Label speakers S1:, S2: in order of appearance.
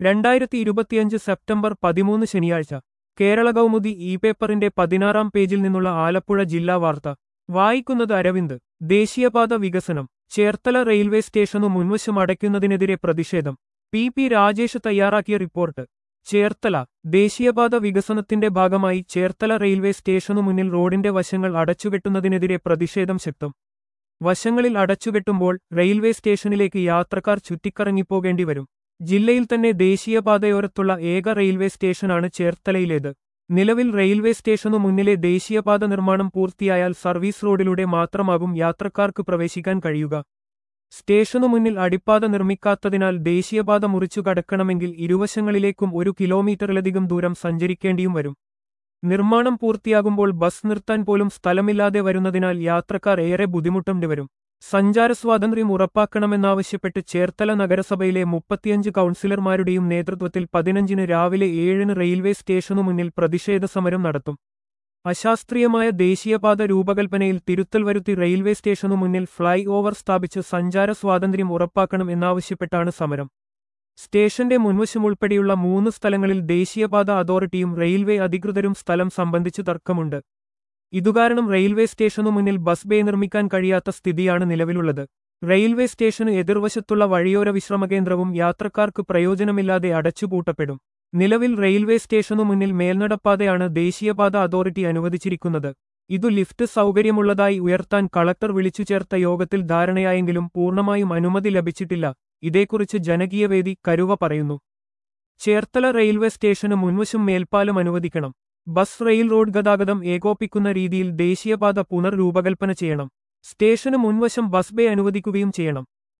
S1: രണ്ടായിരത്തി ഇരുപത്തിയഞ്ച് സെപ്റ്റംബർ പതിമൂന്ന് ശനിയാഴ്ച കേരള കൗമുദി ഇ പേപ്പറിന്റെ പതിനാറാം പേജിൽ നിന്നുള്ള ആലപ്പുഴ ജില്ലാ വാർത്ത വായിക്കുന്നത് അരവിന്ദ് ദേശീയപാത വികസനം ചേർത്തല റെയിൽവേ സ്റ്റേഷനു മുൻവശം അടയ്ക്കുന്നതിനെതിരെ പ്രതിഷേധം പി പി രാജേഷ് തയ്യാറാക്കിയ റിപ്പോർട്ട് ചേർത്തല ദേശീയപാത വികസനത്തിന്റെ ഭാഗമായി ചേർത്തല റെയിൽവേ സ്റ്റേഷനു മുന്നിൽ റോഡിന്റെ വശങ്ങൾ അടച്ചുകെട്ടുന്നതിനെതിരെ പ്രതിഷേധം ശക്തം വശങ്ങളിൽ അടച്ചുകെട്ടുമ്പോൾ റെയിൽവേ സ്റ്റേഷനിലേക്ക് യാത്രക്കാർ ചുറ്റിക്കറങ്ങിപ്പോകേണ്ടി വരും ജില്ലയിൽ തന്നെ ദേശീയപാതയോരത്തുള്ള ഏക റെയിൽവേ സ്റ്റേഷനാണ് ചേർത്തലയിലേത് നിലവിൽ റെയിൽവേ സ്റ്റേഷനു മുന്നിലെ ദേശീയപാത നിർമ്മാണം പൂർത്തിയായാൽ സർവീസ് റോഡിലൂടെ മാത്രമാകും യാത്രക്കാർക്ക് പ്രവേശിക്കാൻ കഴിയുക സ്റ്റേഷനു മുന്നിൽ അടിപ്പാത നിർമ്മിക്കാത്തതിനാൽ ദേശീയപാത മുറിച്ചു കടക്കണമെങ്കിൽ ഇരുവശങ്ങളിലേക്കും ഒരു കിലോമീറ്ററിലധികം ദൂരം സഞ്ചരിക്കേണ്ടിയും വരും നിർമ്മാണം പൂർത്തിയാകുമ്പോൾ ബസ് നിർത്താൻ പോലും സ്ഥലമില്ലാതെ വരുന്നതിനാൽ യാത്രക്കാർ ഏറെ ബുദ്ധിമുട്ടേണ്ടി വരും സഞ്ചാര സ്വാതന്ത്ര്യം ഉറപ്പാക്കണമെന്നാവശ്യപ്പെട്ട് ചേർത്തല നഗരസഭയിലെ മുപ്പത്തിയഞ്ച് കൗൺസിലർമാരുടെയും നേതൃത്വത്തിൽ പതിനഞ്ചിന് രാവിലെ ഏഴിന് റെയിൽവേ സ്റ്റേഷനു മുന്നിൽ പ്രതിഷേധ സമരം നടത്തും അശാസ്ത്രീയമായ ദേശീയപാത രൂപകൽപ്പനയിൽ തിരുത്തൽ വരുത്തി റെയിൽവേ സ്റ്റേഷനു മുന്നിൽ ഫ്ളൈ ഓവർ സ്ഥാപിച്ച് സഞ്ചാര സ്വാതന്ത്ര്യം ഉറപ്പാക്കണം എന്നാവശ്യപ്പെട്ടാണ് സമരം സ്റ്റേഷന്റെ മുൻവശം ഉൾപ്പെടെയുള്ള മൂന്ന് സ്ഥലങ്ങളിൽ ദേശീയപാത അതോറിറ്റിയും റെയിൽവേ അധികൃതരും സ്ഥലം സംബന്ധിച്ച് തർക്കമുണ്ട് ഇതുകാരണം റെയിൽവേ സ്റ്റേഷനു മുന്നിൽ ബസ് ബേ നിർമ്മിക്കാൻ കഴിയാത്ത സ്ഥിതിയാണ് നിലവിലുള്ളത് റെയിൽവേ സ്റ്റേഷന് എതിർവശത്തുള്ള വഴിയോര വിശ്രമകേന്ദ്രവും യാത്രക്കാർക്ക് പ്രയോജനമില്ലാതെ അടച്ചുപൂട്ടപ്പെടും നിലവിൽ റെയിൽവേ സ്റ്റേഷനു മുന്നിൽ മേൽനടപ്പാതയാണ് ദേശീയപാത അതോറിറ്റി അനുവദിച്ചിരിക്കുന്നത് ഇതു ലിഫ്റ്റ് സൗകര്യമുള്ളതായി ഉയർത്താൻ കളക്ടർ വിളിച്ചു ചേർത്ത യോഗത്തിൽ ധാരണയായെങ്കിലും പൂർണ്ണമായും അനുമതി ലഭിച്ചിട്ടില്ല ഇതേക്കുറിച്ച് ജനകീയവേദി കരുവ പറയുന്നു ചേർത്തല റെയിൽവേ സ്റ്റേഷന് മുൻവശം മേൽപ്പാലം അനുവദിക്കണം ബസ് റെയിൽ റോഡ് ഗതാഗതം ഏകോപിക്കുന്ന രീതിയിൽ ദേശീയപാത പുനർരൂപകൽപ്പന ചെയ്യണം സ്റ്റേഷന് മുൻവശം ബസ് ബേ അനുവദിക്കുകയും ചെയ്യണം